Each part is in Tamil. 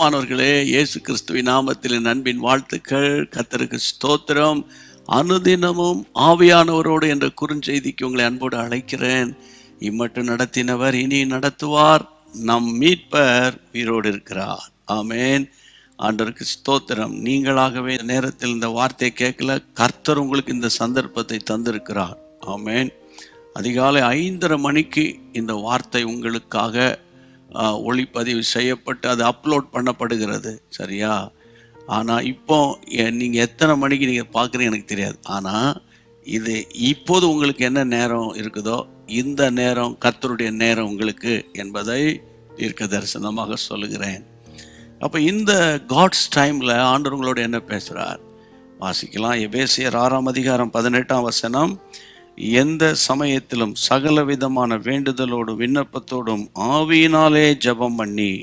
மாணவர்களே இயேசு கிறிஸ்துவின் நாமத்தில் என் அன்பின் வாழ்த்துக்கள் கத்தருக்கு ஸ்தோத்திரம் அனுதினமும் ஆவியானவரோடு என்ற குறுஞ்செய்திக்கு உங்களை அன்போடு அழைக்கிறேன் இம்மட்டும் நடத்தினவர் இனி நடத்துவார் நம் மீட்பர் உயிரோடு இருக்கிறார் ஆமேன் ஆண்டவருக்கு ஸ்தோத்திரம் நீங்களாகவே இந்த நேரத்தில் இந்த வார்த்தையை கேட்கல கர்த்தர் உங்களுக்கு இந்த சந்தர்ப்பத்தை தந்திருக்கிறார் ஆமேன் அதிகாலை ஐந்தரை மணிக்கு இந்த வார்த்தை உங்களுக்காக ஆ, ஒளிப்பதிவு செய்யப்பட்டு அது அப்லோட் பண்ணப்படுகிறது சரியா ஆனால் இப்போ நீங்கள் எத்தனை மணிக்கு நீங்கள் பார்க்குறீங்க எனக்கு தெரியாது ஆனால் இது இப்போது உங்களுக்கு என்ன நேரம் இருக்குதோ இந்த நேரம் கர்த்தருடைய நேரம் உங்களுக்கு என்பதை தீர்க்க தரிசனமாக சொல்லுகிறேன் அப்போ இந்த காட்ஸ் டைமில் ஆண்டவர் உங்களோட என்ன பேசுகிறார் வாசிக்கலாம் எபேசியர் ஆறாம் அதிகாரம் பதினெட்டாம் வசனம் எந்த சமயத்திலும் சகல விதமான வேண்டுதலோடும் விண்ணப்பத்தோடும் ஆவியினாலே ஜெபம் பண்ணி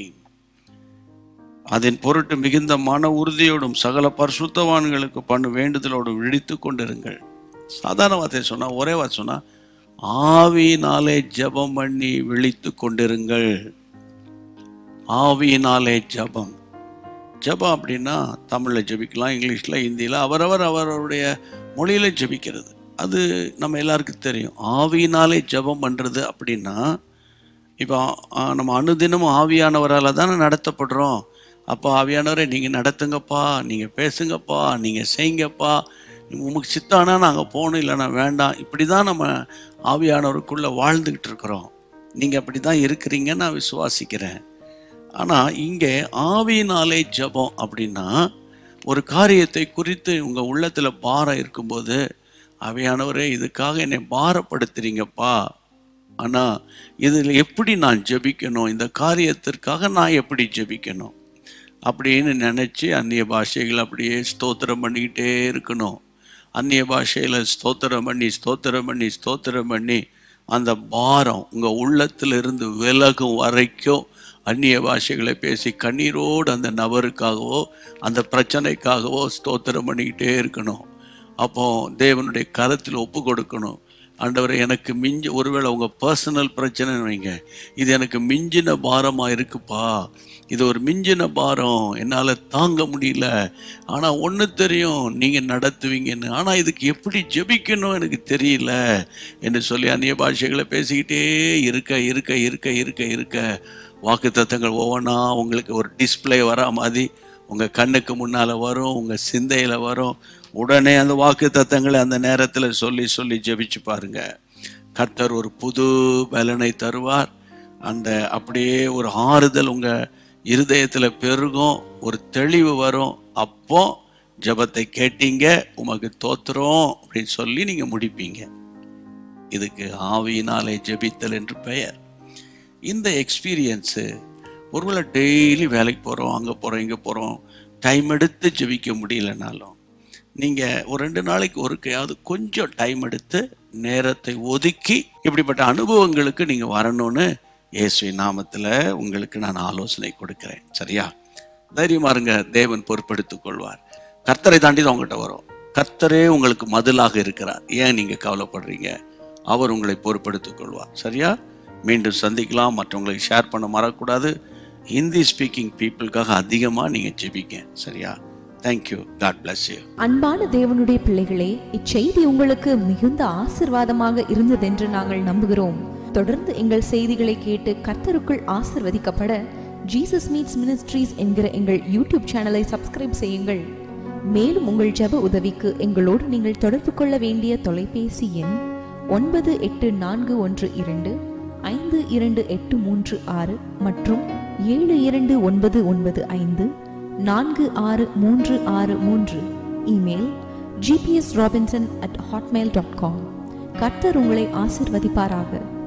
அதன் பொருட்டு மிகுந்த மன உறுதியோடும் சகல பரிசுத்தவான்களுக்கு பண்ணு வேண்டுதலோடும் விழித்து கொண்டிருங்கள் சாதாரண வார்த்தை சொன்னா ஒரே வார்த்தை சொன்னா ஆவியினாலே ஜெபம் பண்ணி விழித்து கொண்டிருங்கள் ஆவியினாலே ஜெபம் ஜெபம் அப்படின்னா தமிழில் ஜெபிக்கலாம் இங்கிலீஷில் ஹிந்தியில் அவரவர் அவரவருடைய மொழியில் ஜெபிக்கிறது அது நம்ம எல்லாருக்கும் தெரியும் ஆவியினாலே ஜெபம் பண்ணுறது அப்படின்னா இப்போ ஆ, நம்ம அனுதினமும் ஆவியானவரால் தானே நடத்தப்படுறோம் அப்போ ஆவியானவரை நீங்கள் நடத்துங்கப்பா நீங்கள் பேசுங்கப்பா நீங்கள் செய்யுங்கப்பா உங்களுக்கு சித்தானா நாங்கள் போகணும் இல்லைன்னா வேண்டாம் இப்படி தான் நம்ம ஆவியானவருக்குள்ளே வாழ்ந்துக்கிட்டு இருக்கிறோம் நீங்கள் அப்படி தான் இருக்கிறீங்கன்னு நான் விசுவாசிக்கிறேன் ஆனால் இங்கே ஆவியினாலே ஜெபம் அப்படின்னா ஒரு காரியத்தை குறித்து உங்கள் உள்ளத்தில் பாரம் இருக்கும்போது ஆவியானவரே இதுக்காக என்னை பாரப்படுத்துறீங்கப்பா ஆனால் இதில் எப்படி நான் ஜெபிக்கணும் இந்த காரியத்திற்காக நான் எப்படி ஜெபிக்கணும் அப்படின்னு நினச்சி அந்நிய பாஷைகள் அப்படியே ஸ்தோத்திரம் பண்ணிக்கிட்டே இருக்கணும் அந்நிய பாஷையில் ஸ்தோத்திரம் பண்ணி ஸ்தோத்திரம் பண்ணி ஸ்தோத்திரம் பண்ணி அந்த பாரம் உங்கள் உள்ளத்திலிருந்து விலகும் வரைக்கும் அந்நிய பாஷைகளை பேசி கண்ணீரோடு அந்த நபருக்காகவோ அந்த பிரச்சனைக்காகவோ ஸ்தோத்திரம் பண்ணிக்கிட்டே இருக்கணும் அப்போ தேவனுடைய கரத்தில் ஒப்பு கொடுக்கணும் ஆண்டவரை எனக்கு மிஞ்சி ஒருவேளை உங்கள் பர்சனல் பிரச்சனைன்னு வைங்க இது எனக்கு மிஞ்சின பாரமாக இருக்குப்பா இது ஒரு மிஞ்சின பாரம் என்னால் தாங்க முடியல ஆனால் ஒன்று தெரியும் நீங்கள் நடத்துவீங்கன்னு ஆனால் இதுக்கு எப்படி ஜெபிக்கணும் எனக்கு தெரியல என்று சொல்லி அந்நிய பாஷைகளை பேசிக்கிட்டே இருக்க இருக்க இருக்க இருக்க இருக்க வாக்குத்தத்தங்கள் ஒவ்வொன்றா உங்களுக்கு ஒரு டிஸ்ப்ளே வரா மாதிரி உங்கள் கண்ணுக்கு முன்னால் வரும் உங்கள் சிந்தையில் வரும் உடனே அந்த வாக்கு தத்தங்களை அந்த நேரத்தில் சொல்லி சொல்லி ஜெபிச்சு பாருங்க கர்த்தர் ஒரு புது பலனை தருவார் அந்த அப்படியே ஒரு ஆறுதல் உங்கள் இருதயத்தில் பெருகும் ஒரு தெளிவு வரும் அப்போ ஜெபத்தை கேட்டீங்க உமக்கு தோத்துறோம் அப்படின்னு சொல்லி நீங்கள் முடிப்பீங்க இதுக்கு ஆவியினாலே ஜெபித்தல் என்று பெயர் இந்த எக்ஸ்பீரியன்ஸு ஒருவேளை டெய்லி வேலைக்கு போகிறோம் அங்கே போகிறோம் இங்கே போகிறோம் டைம் எடுத்து ஜெபிக்க முடியலனாலும் நீங்கள் ஒரு ரெண்டு நாளைக்கு ஒருக்கையாவது கொஞ்சம் டைம் எடுத்து நேரத்தை ஒதுக்கி இப்படிப்பட்ட அனுபவங்களுக்கு நீங்கள் வரணும்னு இயேசுவின் நாமத்தில் உங்களுக்கு நான் ஆலோசனை கொடுக்கிறேன் சரியா தைரியமா இருங்க தேவன் பொறுப்பெடுத்துக் கொள்வார் கர்த்தரை தாண்டி தான் உங்கள்கிட்ட வரும் கர்த்தரே உங்களுக்கு மதிலாக இருக்கிறார் ஏன் நீங்கள் கவலைப்படுறீங்க அவர் உங்களை பொறுப்பெடுத்துக் கொள்வார் சரியா மீண்டும் சந்திக்கலாம் மற்றவங்களுக்கு ஷேர் பண்ண மறக்கூடாது ஹிந்தி ஸ்பீக்கிங் பீப்புளுக்காக அதிகமாக நீங்கள் ஜெபிங்க சரியா தேங்க்யூ காட் bless யூ அன்பான தேவனுடைய பிள்ளைகளே இச்செய்தி உங்களுக்கு மிகுந்த ஆசிர்வாதமாக இருந்ததென்று நாங்கள் நம்புகிறோம் தொடர்ந்து எங்கள் செய்திகளை கேட்டு கர்த்தருக்குள் ஆசிர்வதிக்கப்பட ஜீசஸ் மீட்ஸ் மினிஸ்ட்ரீஸ் என்கிற எங்கள் யூடியூப் சேனலை சப்ஸ்கிரைப் செய்யுங்கள் மேலும் உங்கள் ஜெப உதவிக்கு எங்களோடு நீங்கள் தொடர்பு கொள்ள வேண்டிய தொலைபேசி எண் ஒன்பது எட்டு நான்கு ஒன்று இரண்டு ஐந்து இரண்டு எட்டு மூன்று ஆறு மற்றும் ஏழு இரண்டு ஒன்பது ஒன்பது ஐந்து நான்கு ஆறு மூன்று ஆறு மூன்று email GPS Robinson at Hotmail dot com கர்த்தர் உங்களை ஆசிர்வதிப்பாராக